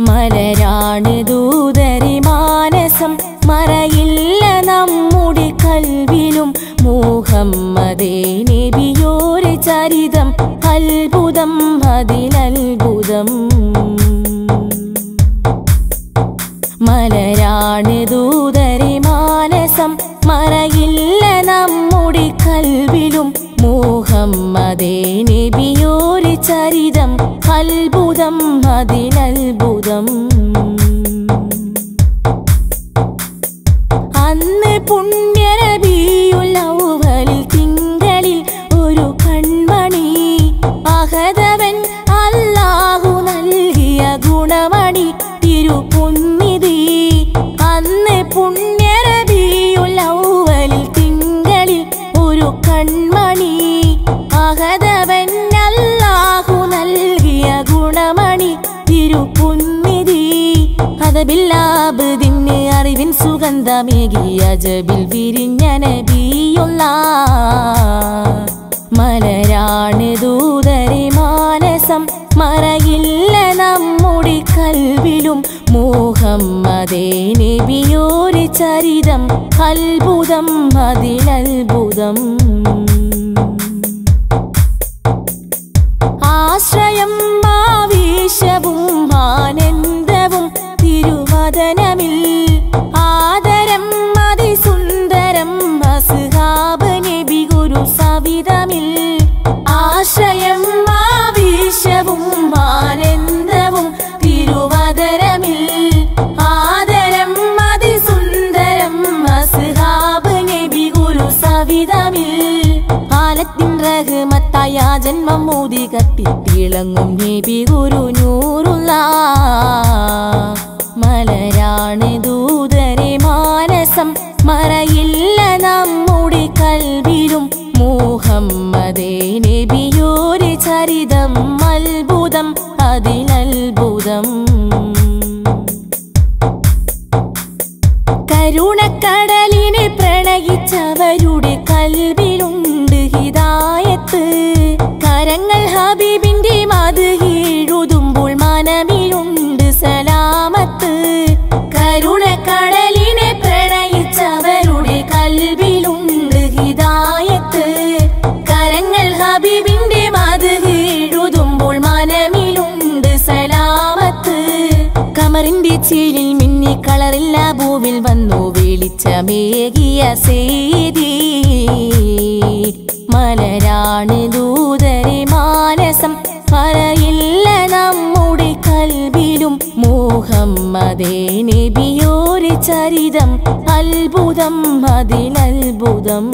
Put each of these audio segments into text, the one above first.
മലരാണ് ദൂതരി മാനസം മറയില്ല നമ്മുടെ കൽവിലും മുഹമ്മദേ നബിയോര് ചരിതം അത്ഭുതം അതിലത്ഭുതം മലരാണ് ദൂതരി മാനസം മറയില്ല നമ്മുടെ കൽവിലും മുഹമ്മദേ നബിയോര് ചരിതം അത്ഭുതം അതിലത്ഭുതം അന്ന് പുണ്യനബിയുള്ളവലിൽ തിങ്കളിൽ ഒരു കൺമണി അഹദവൻ അല്ലാഹു നൽകിയ ഗുണമണി തിരുപുന്നിതി അന്ന് പുണ്യനബിയുള്ളവലിൽ തിങ്കളിൽ ഒരു കൺമണി അഹദവൻ അല്ലാഹു നൽകിയ ഗുണമണി തിരുപുന്നിതി അതബില്ലാബിന് അറിവിൻ സുഗന്ധമേകിയ ജബിൽ വിരിഞ്ഞ നബിയുള്ള മലരാണ് ദൂതരെ മാനസം മറയില്ല നമ്മുടെ കൽവിലും മുഹമ്മദേ നബിയോര് ചരിതം അത്ഭുതം അതിലത്ഭുതം ആശ്രയം ആവേശവും ആനന്ദവും തിരുവദനമിൽ ആദരം അതിസുന്ദരം അസ്ഹാബ് നബി ഗുരു സവിതമിൽ ആശ്രയം ആവേശവും ആനന്ദവും തിരുവദരമിൽ ആദരം അതിസുന്ദരം അസ്ഹാബ് നബി ഗുരു സവിതമിൽ ആലത്തിൻ റഹ്മത്തായ ജന്മം മോദി കത്തിത്തിളങ്ങും നബി ഗുരു നൂറുള്ള മലരാണ് ദൂതരെ മാനസം മറയില്ല നമ്മുടെ കൽവിലും മുഹമ്മദേ നബിയോര് ചരിതം അത്ഭുതം അതിലത്ഭുതം കരുണക്കടലിനെ പ്രണയിച്ചവരുടെ കൽവിലുണ്ട് ഹിതായത്ത് കരങ്ങൾ ഹബീബിന്റെ മത് എഴുതുമ്പോൾ മനമിലുണ്ട് സലാമത്ത് കരുണക്കടലിനെ പ്രണയിച്ചവരുടെ കൽവിലുണ്ട് ഹിതായത്ത് കരങ്ങൾ ഹബീബിന്റെ മത് എഴുതുമ്പോൾ മനമിലുണ്ട് സലാമത്ത് കമറിന്റെ ചീലിൽ മിന്നി കളറില്ല ഭൂവിൽ വന്നു വെളിച്ചമേകിയ സേതി മലരാണ് ദൂതരെ മാനസം പറയില്ല നമ്മുടെ കൽവിലും മുഹമ്മദേ നബിയോര് ചരിതം അത്ഭുതം അതിലത്ഭുതം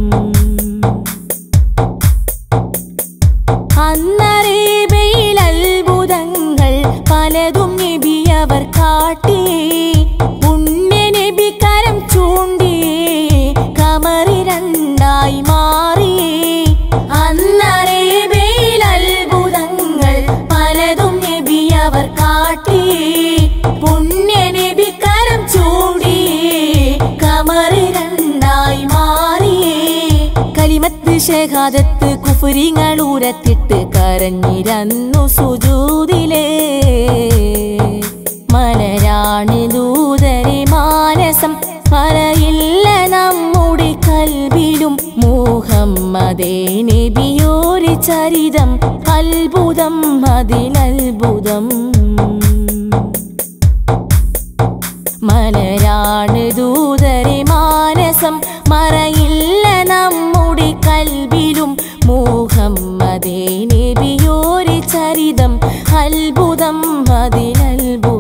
അന്നറേബയിൽ അത്ഭുതങ്ങൾ പലതും നബി അവർ കാട്ടിയേ പുണ്യ നബി കരം ചൂണ്ടിയേ കമറി രണ്ടായി മാറിയേ അന്നറേബയിൽ അത്ഭുതങ്ങൾ പലതും നബി അവർ കാട്ടിയേ പുണ്യ നബി കരം ചൂണ്ടിയേ കമറി രണ്ടായി മാറിയേ കലിമത്ത് ഷഹാദത്ത് കുഫുരിങ്ങൾ ഉരത്തിട്ട് കരഞ്ഞിരന്നു സുജൂതിലേ മലരാണ് ദൂതരെ മാനസം പറയില്ല നമ്മുടെ കൽവിലും മുഹമ്മദേ നബിയോര് ചരിതം അത്ഭുതം അതിലത്ഭുതം മലരാണ് ദൂതരെ മാനസം മറയില്ല നമ്മുടെ കൽവിലും മുഹമ്മദേ നബിയോര് ചരിതം അത്ഭുതം അതിലത്ഭുതം